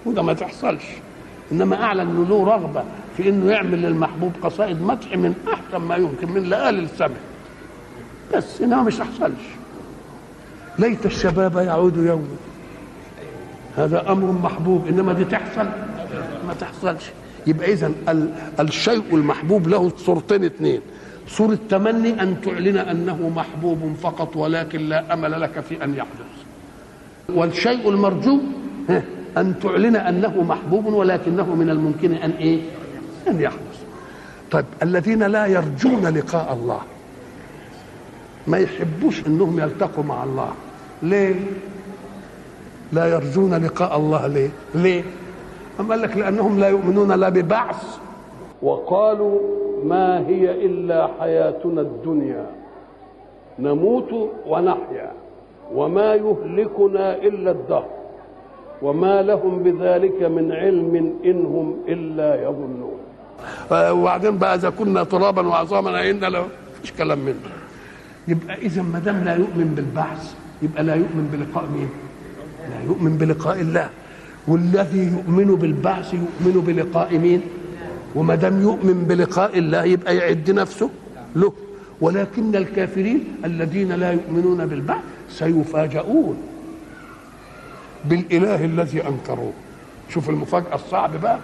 وده ما تحصلش انما اعلن انه له رغبه في انه يعمل للمحبوب قصائد مدح من احسن ما يمكن من لآل السمع بس انما مش تحصلش ليت الشباب يعود يوما هذا امر محبوب انما دي تحصل ما تحصلش يبقى اذا الشيء المحبوب له صورتين اثنين صورة تمني أن تعلن أنه محبوب فقط ولكن لا أمل لك في أن يحدث والشيء المرجو أن تعلن أنه محبوب ولكنه من الممكن أن إيه أن يحدث طيب الذين لا يرجون لقاء الله ما يحبوش أنهم يلتقوا مع الله ليه لا يرجون لقاء الله ليه ليه أم قال لك لأنهم لا يؤمنون لا ببعث وقالوا ما هي إلا حياتنا الدنيا نموت ونحيا وما يهلكنا إلا الدهر وما لهم بذلك من علم إن هم إلا يظنون وبعدين بقى إذا كنا ترابا وعظاما أئنا له مفيش كلام منه يبقى إذا ما دام لا يؤمن بالبعث يبقى لا يؤمن بلقاء مين؟ لا يؤمن بلقاء الله والذي يؤمن بالبعث يؤمن بلقاء مين؟ وما دام يؤمن بلقاء الله يبقى يعد نفسه له ولكن الكافرين الذين لا يؤمنون بالبعث سيفاجؤون بالاله الذي انكروه شوف المفاجاه الصعب بقى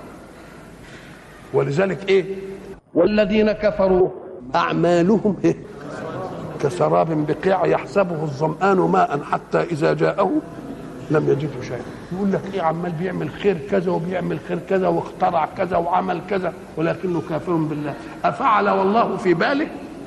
ولذلك ايه والذين كفروا اعمالهم إيه؟ كسراب بقيع يحسبه الظمآن ماء حتى اذا جاءه لم يجده شيئا يقول لك ايه عمال بيعمل خير كذا وبيعمل خير كذا واخترع كذا وعمل كذا ولكنه كافر بالله افعل والله في باله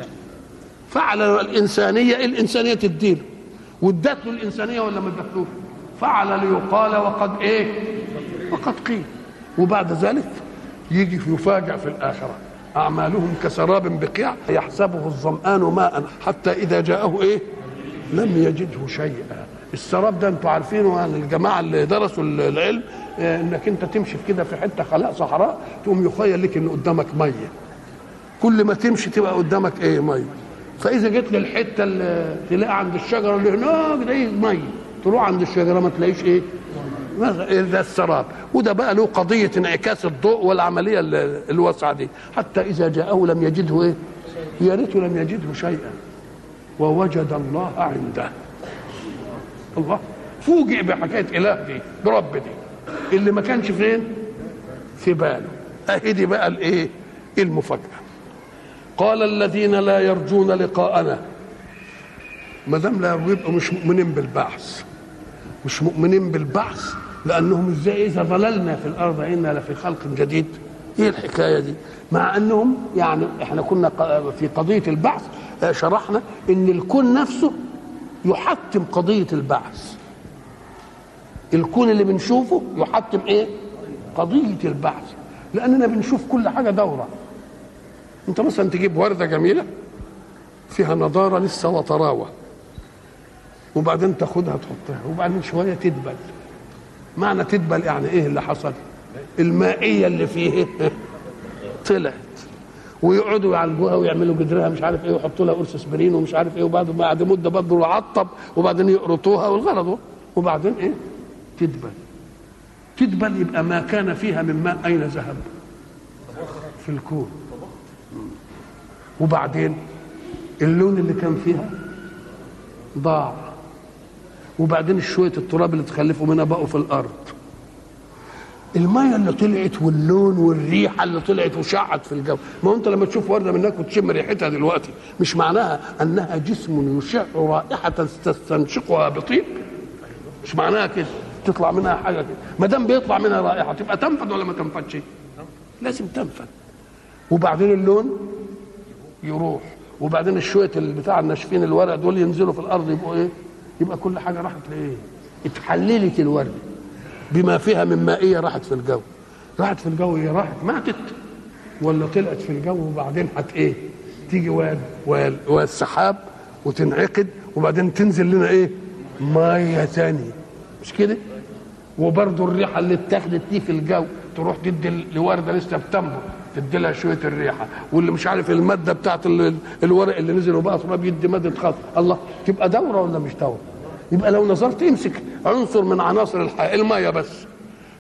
فعل الانسانيه الانسانيه تديله وادت له الانسانيه ولا ما ادتلوش فعل ليقال وقد ايه وقد قيل وبعد ذلك يجي يفاجأ في الآخرة أعمالهم كسراب بقيع يحسبه الظمآن ماء حتى إذا جاءه إيه لم يجده شيئا السراب ده انتوا عارفينه يعني الجماعه اللي درسوا العلم اه انك انت تمشي كده في حته خلاء صحراء تقوم يخيل لك ان قدامك ميه كل ما تمشي تبقى قدامك ايه ميه فاذا جيت للحته اللي تلاقي عند الشجره اللي هناك ده ميه تروح عند الشجره ما تلاقيش ايه ده السراب وده بقى له قضيه انعكاس الضوء والعمليه الواسعه دي حتى اذا جاءه لم يجده ايه يا ريته لم يجده شيئا ووجد الله عنده الله فوجئ بحكايه اله دي برب دي اللي ما كانش فين في باله اهي دي بقى الايه المفاجاه قال الذين لا يرجون لقاءنا ما دام لا يبقوا مش مؤمنين بالبعث مش مؤمنين بالبعث لانهم ازاي اذا ضللنا في الارض انا لفي خلق جديد ايه الحكايه دي مع انهم يعني احنا كنا في قضيه البعث شرحنا ان الكون نفسه يحتم قضية البعث الكون اللي بنشوفه يحتم ايه قضية البعث لأننا بنشوف كل حاجة دورة انت مثلا تجيب وردة جميلة فيها نضارة لسه وطراوة وبعدين تاخدها تحطها وبعدين شوية تدبل معنى تدبل يعني ايه اللي حصل المائية اللي فيه طلعت ويقعدوا يعالجوها ويعملوا جدرها مش عارف ايه ويحطوا لها قرص اسبرين ومش عارف ايه وبعد بعد مده برضه يعطب وبعدين يقرطوها والغرض وبعدين ايه؟ تدبل تدبل يبقى ما كان فيها من ماء اين ذهب؟ في الكون وبعدين اللون اللي كان فيها ضاع وبعدين شويه التراب اللي تخلفوا منها بقوا في الارض الميه اللي طلعت واللون والريحه اللي طلعت وشعت في الجو ما هو انت لما تشوف ورده منك وتشم ريحتها دلوقتي مش معناها انها جسم يشع رائحه تستنشقها بطيب مش معناها كده تطلع منها حاجه كده ما دام بيطلع منها رائحه تبقى تنفد ولا ما تنفدش لازم تنفد وبعدين اللون يروح وبعدين الشويه بتاع الناشفين الورق دول ينزلوا في الارض يبقوا ايه يبقى كل حاجه راحت لايه اتحللت الورده بما فيها من مائيه راحت في الجو راحت في الجو هي راحت ماتت ولا طلعت في الجو وبعدين هت ايه تيجي والسحاب وتنعقد وبعدين تنزل لنا ايه ميه تانية مش كده وبرضه الريحه اللي اتاخدت دي في الجو تروح تدي لورده لسه بتنبت تدي لها شويه الريحه واللي مش عارف الماده بتاعت الورق اللي نزل وبقى تراب يدي ماده خاص الله تبقى دوره ولا مش دوره يبقى لو نظرت امسك عنصر من عناصر الحياه الميه بس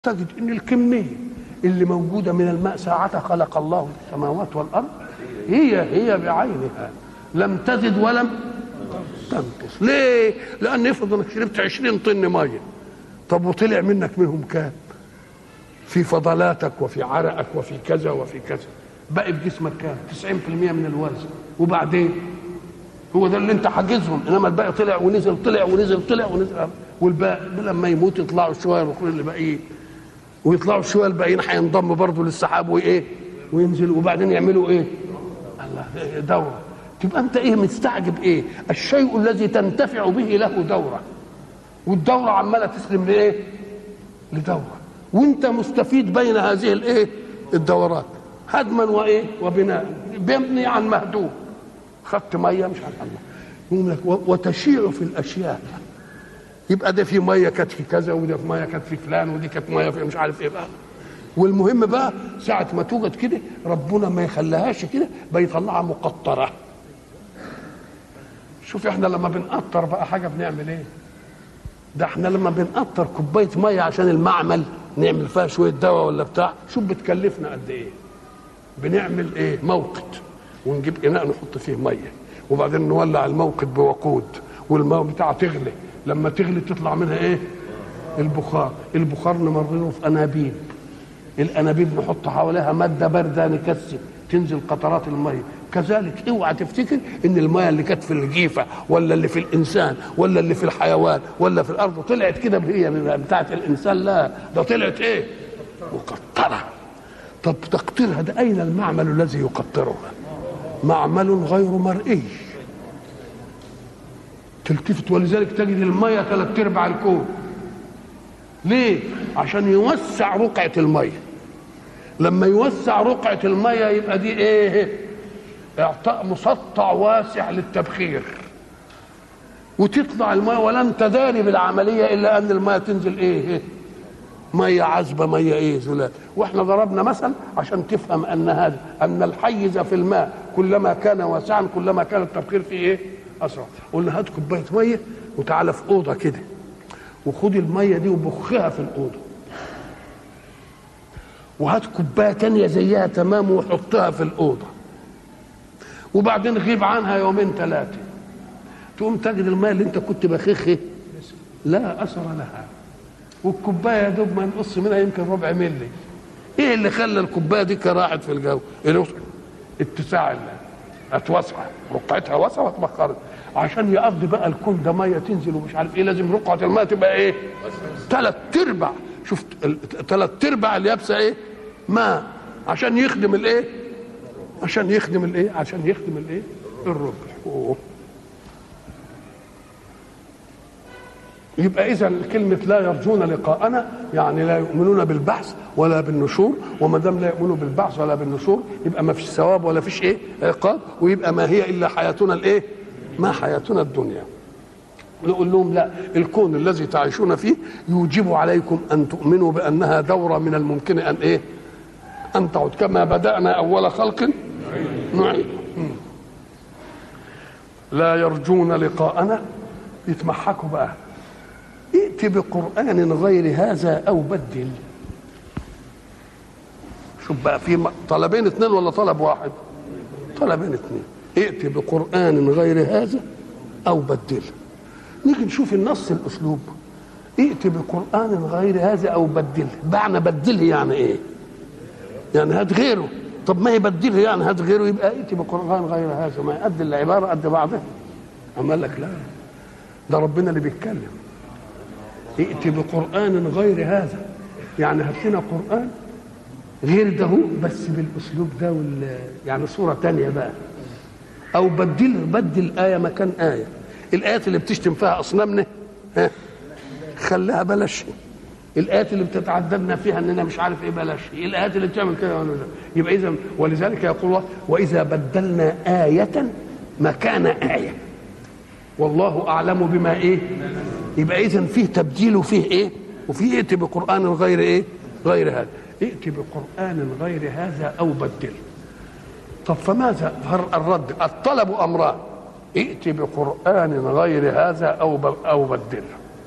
تجد ان الكميه اللي موجوده من الماء ساعة خلق الله السماوات والارض هي هي بعينها لم تزد ولم تنقص ليه؟ لان افرض انك شربت 20 طن ميه طب وطلع منك منهم كام؟ في فضلاتك وفي عرقك وفي كذا وفي كذا بقي في جسمك كام 90% من الوزن وبعدين هو ده اللي انت حاجزهم انما الباقي طلع ونزل طلع ونزل طلع ونزل والباقي لما يموت يطلعوا شويه الاخرين اللي باقيين ويطلعوا شويه الباقيين هينضموا برضه للسحاب وايه وينزلوا وبعدين يعملوا ايه الله دوره تبقى انت ايه مستعجب ايه الشيء الذي تنتفع به له دوره والدوره عماله تسلم لايه لدوره وانت مستفيد بين هذه الايه الدورات هدما وايه وبناء بيبني عن مهدوم خدت ميه مش عارف الله يقول لك وتشيع في الاشياء يبقى ده في ميه كانت في كذا وده في ميه كانت في فلان ودي كانت ميه في مش عارف ايه بقى والمهم بقى ساعة ما توجد كده ربنا ما يخليهاش كده بيطلعها مقطرة شوف احنا لما بنقطر بقى حاجة بنعمل ايه ده احنا لما بنقطر كوباية مية عشان المعمل نعمل فيها شوية دواء ولا بتاع شوف بتكلفنا قد ايه بنعمل ايه موقد ونجيب اناء نحط فيه ميه وبعدين نولع الموقد بوقود والماء بتاعها تغلي لما تغلي تطلع منها ايه البخار البخار نمرره في انابيب الانابيب نحط حواليها ماده بارده نكثف تنزل قطرات الميه كذلك اوعى تفتكر ان الميه اللي كانت في الجيفه ولا اللي في الانسان ولا اللي في الحيوان ولا في الارض طلعت كده هي بتاعت الانسان لا ده طلعت ايه مقطره طب تقطيرها ده اين المعمل الذي يقطرها معمل غير مرئي تلتفت ولذلك تجد الميه ثلاث ارباع الكون ليه عشان يوسع رقعه الميه لما يوسع رقعه الميه يبقى دي ايه اعطاء مسطع واسع للتبخير وتطلع الميه ولن تداري بالعمليه الا ان الميه تنزل ايه ميه عذبه ميه ايه زلال واحنا ضربنا مثل عشان تفهم ان هذا ان الحيز في الماء كلما كان واسعا كلما كان التبخير فيه ايه اسرع قلنا هات كوبايه ميه وتعالى في اوضه كده وخد الميه دي وبخها في الاوضه وهات كوبايه تانية زيها تمام وحطها في الاوضه وبعدين غيب عنها يومين ثلاثه تقوم تجد الميه اللي انت كنت بخخه لا اثر لها والكوبايه يا دوب ما نقص منها يمكن ربع ملي ايه اللي خلى الكوبايه دي راحت في الجو اتساع الله اتوسع رقعتها واسعه واتبخرت عشان يقضي بقى الكون ده ميه تنزل ومش عارف ايه لازم رقعه الماء تبقى ايه ثلاث ارباع شفت ثلاث ارباع اليابسه ايه ماء عشان يخدم الايه عشان يخدم الايه عشان يخدم الايه الربع أوه. يبقى اذا كلمه لا يرجون لقاءنا يعني لا يؤمنون بالبعث ولا بالنشور وما دام لا يؤمنوا بالبعث ولا بالنشور يبقى ما فيش ثواب ولا فيش ايه عقاب ويبقى ما هي الا حياتنا الايه ما حياتنا الدنيا نقول لهم لا الكون الذي تعيشون فيه يوجب عليكم ان تؤمنوا بانها دوره من الممكن ان ايه ان تعود كما بدانا اول خلق نعيد لا يرجون لقاءنا يتمحكوا بقى ائت بقرآن غير هذا أو بدل شوف بقى في طلبين اثنين ولا طلب واحد طلبين اثنين ائت بقرآن غير هذا أو بدل نيجي نشوف النص الأسلوب ائت بقرآن غير هذا أو بدل معنى بدله يعني إيه يعني هات غيره طب ما يبدله يعني هات غيره يبقى ائت بقرآن غير هذا ما يقد العبارة قد بعضها أما لك لا ده ربنا اللي بيتكلم ائت بقرآن غير هذا يعني هات لنا قرآن غير ده بس بالأسلوب ده وال يعني صورة تانية بقى أو بدل بدل آية مكان آية الآيات اللي بتشتم فيها أصنامنا ها خليها بلاش الآيات اللي بتتعددنا فيها إننا مش عارف إيه بلاش الآيات اللي بتعمل كده يبقى إذا ولذلك يقول الله وإذا بدلنا آية مكان آية والله أعلم بما إيه يبقى اذا فيه تبديل وفيه ايه وفيه ائت بقران غير ايه غير هذا ائت بقران غير هذا او بدل طب فماذا الرد الطلب امران ائت بقران غير هذا او او بدل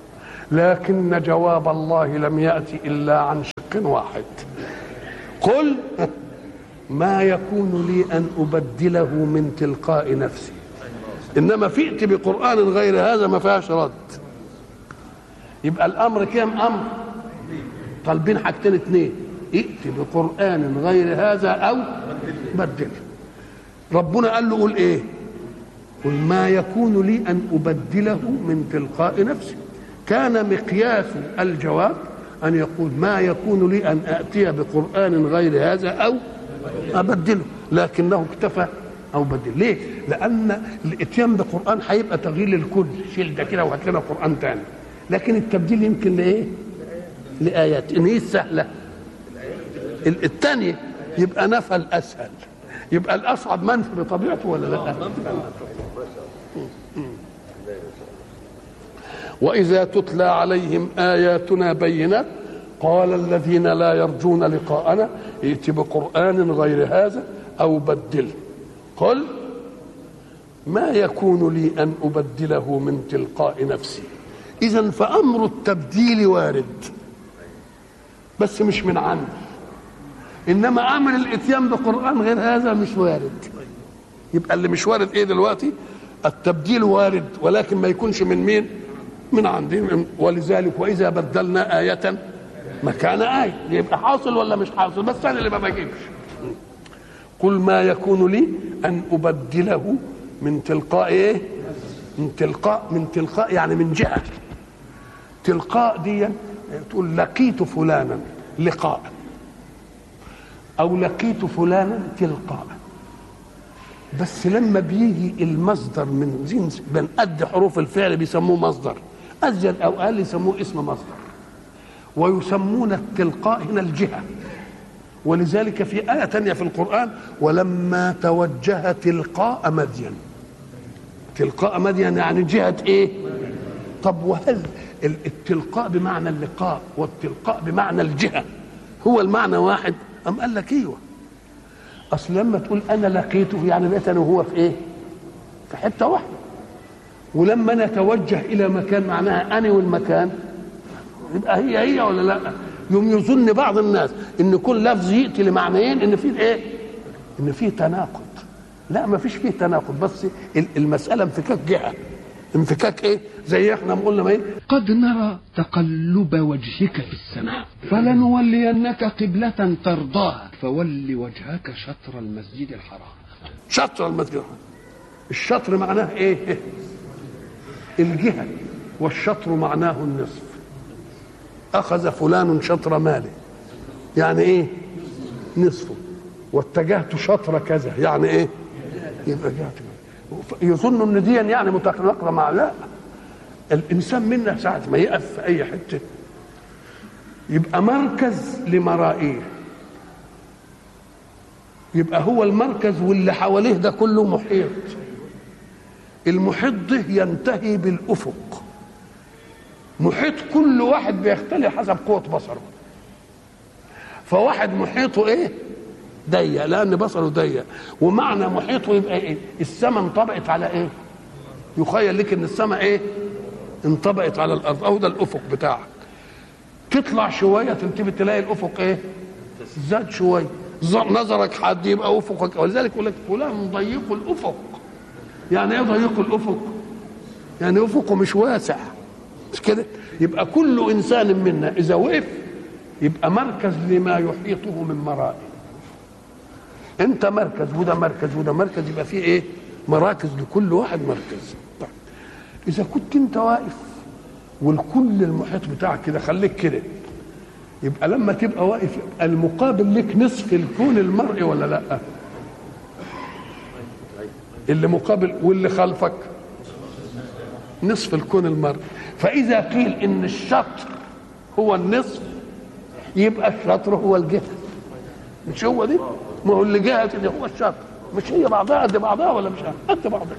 لكن جواب الله لم يأتي إلا عن شق واحد قل ما يكون لي أن أبدله من تلقاء نفسي إنما فئت بقرآن غير هذا ما فيهاش رد يبقى الأمر كام أمر طالبين حاجتين اتنين ائت بقرآن غير هذا أو بدله ربنا قال له قول إيه قل ما يكون لي أن أبدله من تلقاء نفسي كان مقياس الجواب أن يقول ما يكون لي أن آتي بقرآن غير هذا أو أبدله لكنه اكتفى أو بدل ليه؟ لأن الإتيان بقرآن هيبقى تغيير للكل شيل ده كده وهات لنا قرآن تاني لكن التبديل يمكن لإيه؟ لآيات إن هي السهلة الثانية يبقى نفى الأسهل يبقى الأصعب منفي بطبيعته ولا لا؟ وإذا تتلى عليهم آياتنا بينات قال الذين لا يرجون لقاءنا ائت بقرآن غير هذا أو بدله قل ما يكون لي أن أبدله من تلقاء نفسي إذا فأمر التبديل وارد بس مش من عندي إنما أمر الإتيان بقرآن غير هذا مش وارد يبقى اللي مش وارد إيه دلوقتي التبديل وارد ولكن ما يكونش من مين من عندي ولذلك وإذا بدلنا آية مكان آية يبقى حاصل ولا مش حاصل بس أنا اللي ما بجيبش قل ما يكون لي أن أبدله من تلقاء إيه من تلقاء من تلقاء يعني من جهة تلقاء دي تقول لقيت فلانا لقاء أو لقيت فلانا تلقاء بس لما بيجي المصدر من جنس من قد حروف الفعل بيسموه مصدر أزيد أو أقل يسموه اسم مصدر ويسمون التلقاء هنا الجهة ولذلك في آية تانية في القرآن ولما توجه تلقاء مدين تلقاء مدين يعني جهة إيه طب وهل التلقاء بمعنى اللقاء والتلقاء بمعنى الجهة هو المعنى واحد أم قال لك ايوه اصل لما تقول انا لقيته يعني بقيت انا وهو في ايه في حته واحده ولما نتوجه الى مكان معناها انا والمكان يبقى هي هي ولا لا يوم يظن بعض الناس ان كل لفظ ياتي لمعنيين ان في ايه ان في تناقض لا ما فيش فيه تناقض بس المساله انفكاك جهه انفكاك ايه زي احنا قلنا ما ايه قد نرى تقلب وجهك في السماء فلنولينك قبلة ترضاها فول وجهك شطر المسجد الحرام شطر المسجد الحرام الشطر معناه ايه الجهة والشطر معناه النصف أخذ فلان شطر ماله يعني ايه نصفه واتجهت شطر كذا يعني ايه يبقى جهت يظن ان دي يعني متناقضه مع لا الانسان منا ساعه ما يقف في اي حته يبقى مركز لمرائيه يبقى هو المركز واللي حواليه ده كله محيط المحيط ده ينتهي بالافق محيط كل واحد بيختلف حسب قوه بصره فواحد محيطه ايه ضيق لان بصره ضيق ومعنى محيطه يبقى ايه السماء انطبقت على ايه يخيل لك ان السماء ايه انطبقت على الارض او ده الافق بتاعك تطلع شويه تنتبه تلاقي الافق ايه زاد شويه نظرك حد يبقى افقك ولذلك يقول لك فلان ضيق الافق يعني ايه ضيق الافق يعني افقه مش واسع مش كده يبقى كل انسان منا اذا وقف يبقى مركز لما يحيطه من مرائه انت مركز وده مركز وده مركز يبقى فيه ايه مراكز لكل واحد مركز طيب اذا كنت انت واقف والكل المحيط بتاعك كده خليك كده يبقى لما تبقى واقف المقابل لك نصف الكون المرئي ولا لا اللي مقابل واللي خلفك نصف الكون المرئي فاذا قيل ان الشطر هو النصف يبقى الشطر هو الجهه مش هو دي ما هو اللي جهه اللي هو الشطر مش هي بعضها قد بعضها ولا مش قد بعضها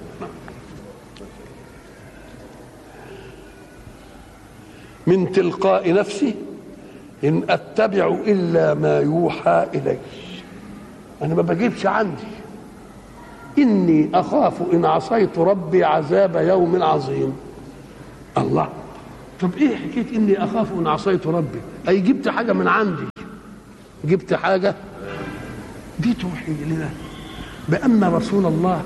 من تلقاء نفسي ان اتبع الا ما يوحى الي انا ما بجيبش عندي اني اخاف ان عصيت ربي عذاب يوم عظيم الله طب ايه حكايه اني اخاف ان عصيت ربي اي جبت حاجه من عندي جبت حاجه دي توحي لنا بان رسول الله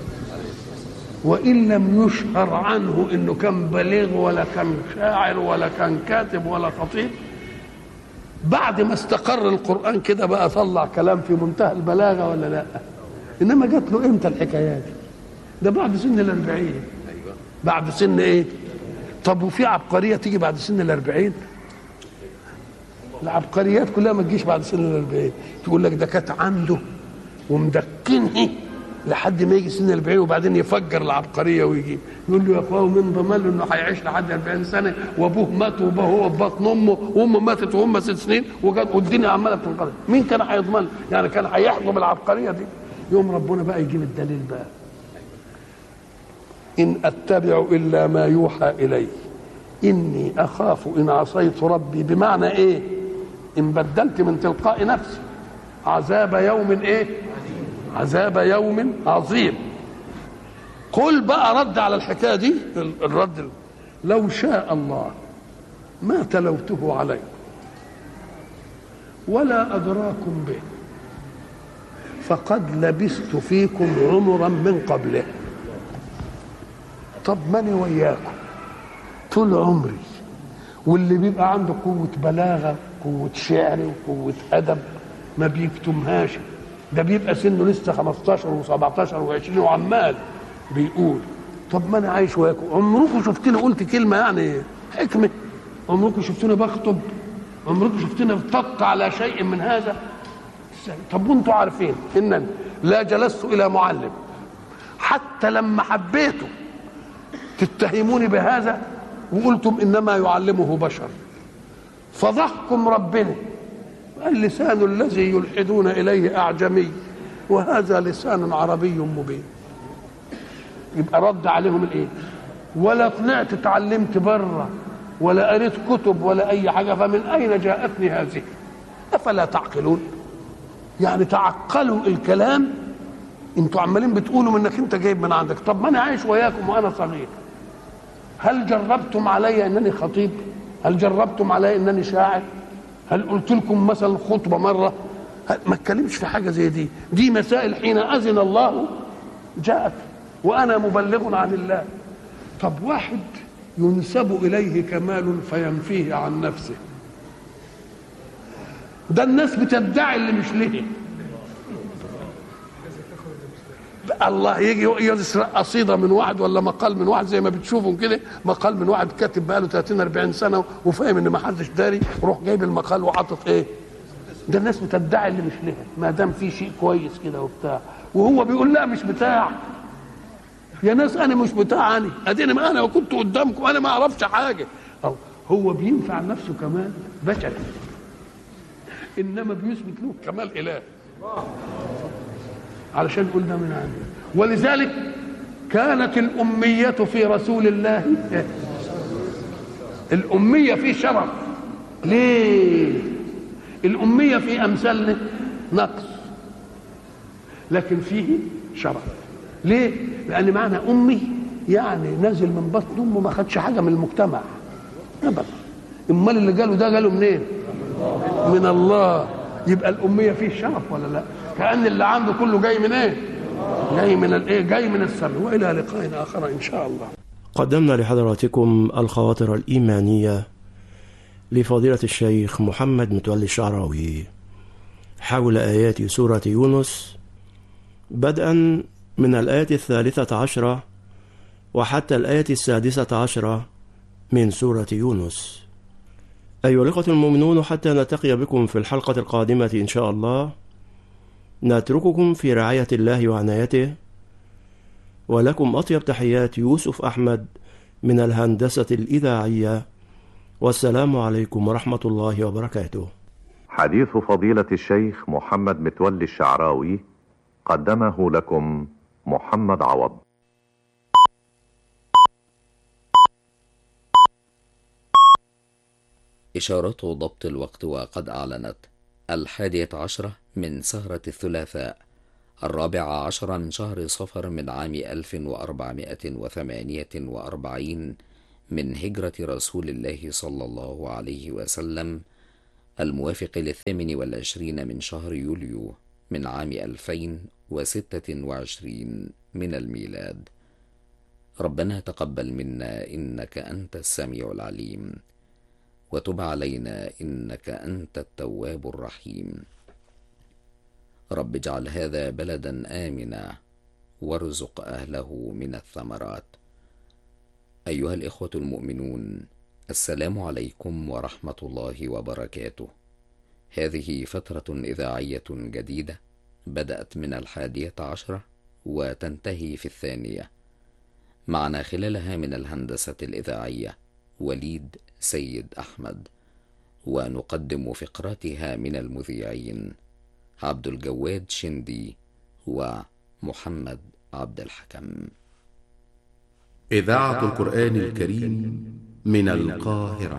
وان لم يشهر عنه انه كان بليغ ولا كان شاعر ولا كان كاتب ولا خطيب بعد ما استقر القران كده بقى طلع كلام في منتهى البلاغه ولا لا انما جات له امتى الحكايات دي ده بعد سن الأربعين بعد سن ايه طب وفي عبقريه تيجي بعد سن الأربعين العبقريات كلها ما تجيش بعد سن الأربعين تقول لك ده كانت عنده ومدكنه لحد ما يجي سن 40 وبعدين يفجر العبقريه ويجي يقول له يا اخويا من ضمان له انه هيعيش لحد 40 سنه وابوه مات وابوه هو في بطن امه وامه ماتت وهم ست سنين وجت والدنيا عماله بتنقلب مين كان هيضمن يعني كان هيحكم العبقريه دي يوم ربنا بقى يجيب الدليل بقى ان اتبع الا ما يوحى الي اني اخاف ان عصيت ربي بمعنى ايه ان بدلت من تلقاء نفسي عذاب يوم ايه عذاب يوم عظيم قل بقى رد على الحكايه دي الرد لو شاء الله ما تلوته عليكم ولا ادراكم به فقد لبثت فيكم عمرا من قبله طب ماني وياكم طول عمري واللي بيبقى عنده قوة بلاغة قوة شعر وقوة أدب ما بيكتمهاش ده بيبقى سنه لسه 15 و17 و20 وعمال بيقول طب ما انا عايش وياكم عمركم شفتني قلت كلمه يعني حكمه عمركم شفتني بخطب عمركم شفتني ارتقت على شيء من هذا طب وانتم عارفين انني لا جلست الى معلم حتى لما حبيته تتهموني بهذا وقلتم انما يعلمه بشر فضحكم ربنا اللسان الذي يلحدون اليه اعجمي وهذا لسان عربي مبين يبقى رد عليهم الايه ولا طلعت اتعلمت بره ولا قريت كتب ولا اي حاجه فمن اين جاءتني هذه افلا تعقلون يعني تعقلوا الكلام انتوا عمالين بتقولوا انك انت جايب من عندك طب ما انا عايش وياكم وانا صغير هل جربتم علي انني خطيب هل جربتم علي انني شاعر هل قلت لكم مثلا خطبه مره ما اتكلمش في حاجه زي دي دي مسائل حين اذن الله جاءت وانا مبلغ عن الله طب واحد ينسب اليه كمال فينفيه عن نفسه ده الناس بتدعي اللي مش ليه الله يجي يسرق قصيده من واحد ولا مقال من واحد زي ما بتشوفوا كده مقال من واحد كاتب بقاله 30 40 سنه وفاهم ان ما حدش داري روح جايب المقال وحاطط ايه ده الناس بتدعي اللي مش لها ما دام في شيء كويس كده وبتاع وهو بيقول لا مش بتاع يا ناس انا مش بتاع انا اديني ما انا وكنت قدامكم انا ما اعرفش حاجه أو هو بينفع نفسه كمان بشر انما بيثبت له كمال اله علشان قلنا من عنده ولذلك كانت الأمية في رسول الله الأمية في شرف ليه الأمية في أمثالنا نقص لكن فيه شرف ليه لأن معنى أمي يعني نازل من بطن أمه ما خدش حاجة من المجتمع أبدا امال اللي قالوا ده قالوا منين من الله يبقى الأمية فيه شرف ولا لا كأن اللي عنده كله جاي من ايه جاي من الايه جاي من السماء والى لقاء اخر ان شاء الله قدمنا لحضراتكم الخواطر الإيمانية لفضيلة الشيخ محمد متولي الشعراوي حول آيات سورة يونس بدءا من الآية الثالثة عشرة وحتى الآية السادسة عشرة من سورة يونس أيها الأخوة المؤمنون حتى نلتقي بكم في الحلقة القادمة إن شاء الله نترككم في رعاية الله وعنايته ولكم أطيب تحيات يوسف أحمد من الهندسة الإذاعية والسلام عليكم ورحمة الله وبركاته حديث فضيلة الشيخ محمد متولي الشعراوي قدمه لكم محمد عوض إشارات ضبط الوقت وقد أعلنت الحادية عشرة من سهرة الثلاثاء الرابع عشر من شهر صفر من عام ألف وأربعمائة وثمانية وأربعين من هجرة رسول الله صلى الله عليه وسلم الموافق للثامن والعشرين من شهر يوليو من عام 2026 من الميلاد ربنا تقبل منا إنك أنت السميع العليم وتب علينا إنك أنت التواب الرحيم رب اجعل هذا بلدا آمنا وارزق أهله من الثمرات أيها الإخوة المؤمنون السلام عليكم ورحمة الله وبركاته هذه فترة إذاعية جديدة بدأت من الحادية عشرة وتنتهي في الثانية معنا خلالها من الهندسة الإذاعية وليد سيد أحمد ونقدم فقراتها من المذيعين عبد الجواد شندي ومحمد عبد الحكم إذاعة القرآن الكريم من القاهرة